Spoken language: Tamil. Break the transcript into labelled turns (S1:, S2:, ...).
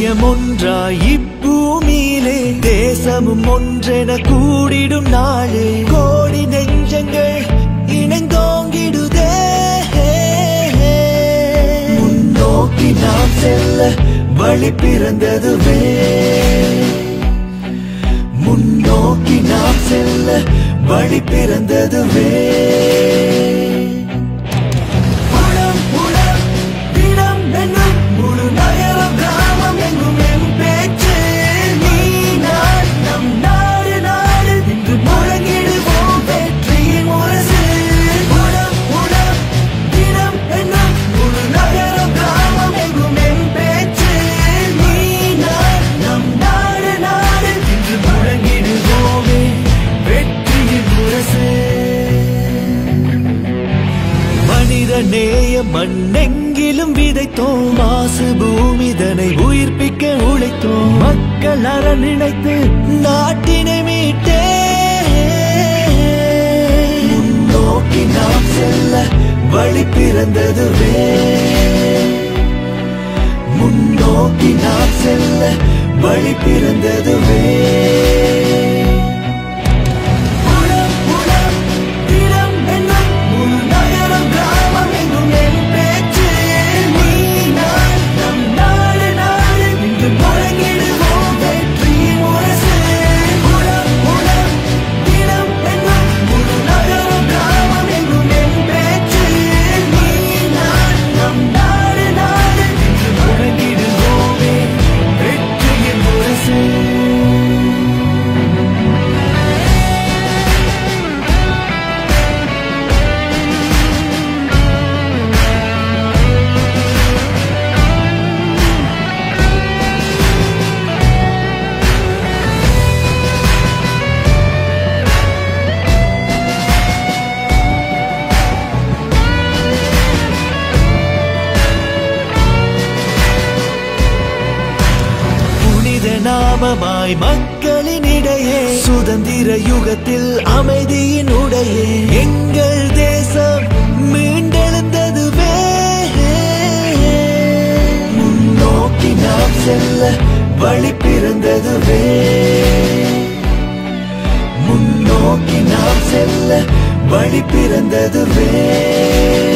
S1: இதயம் ஒன்றாய் இப்பூமியிலே தேசமும் ஒன்றென கூடிடும் நாளே கோடி நெஞ்சங்கள் இணைந்தோங்கிடுதே முன்னோக்கி நாம் செல்ல வழி பிறந்ததுவே முன்னோக்கி நாம் செல்ல வழி பிறந்ததுவே புலம், புலம், தினம் என்னும் முழு நகரம், கிராமம் எங்கும் என் பேச்சு. நீ, நான், நம் நாடு, நாடு என்று முழங்கிடுவோம் வெற்றியின் முரசு. புலம், புலம், தினம் என்னும் முழு நகரம், கிராமம் எங்கும் என் பேச்சு. நீ, நான், நம் நாடு, நாடு என்று முழங்கிடுவோமே வெற்றியின் முரசு மனித நேய மண்ணெங்கிலும் விதைத்தோம் மாசு பூமிதனை உயிர்ப்பிக்க உழைத்தோம் மக்கள் அற நினைத்து நாட்டினை மீட்டே முன்னோக்கி நாம் செல்ல வழி பிறந்ததுவே முன்னோக்கி நாம் செல்ல வழி பிறந்ததுவே புலம், புலம், தினம் என்னும் முழு நகரம், கிராமம் எங்கும் என் பேச்சு. நீ, நான், நம் நாடு, நாடு என்று முழங்கிடுவோம் வெற்றியின் முரசு. புலம், புலம், தினம் என்னும் முழு நகரம், கிராமம் எங்கும் என் பேச்சு. நீ, நான், நம் நாடு, நாடு என்று முழங்கிடுவோமே வெற்றியின் முரசு புனித நாமமாய் மக்களினிடையே சுதந்திர யுகத்தில் அமைதியின் உடையே எங்கள் தேசம் மீண்டெழுந்ததுவே முன்னோக்கி நாம் செல்ல வழி பிறந்ததுவே முன்னோக்கி நாம் செல்ல வழி பிறந்ததுவே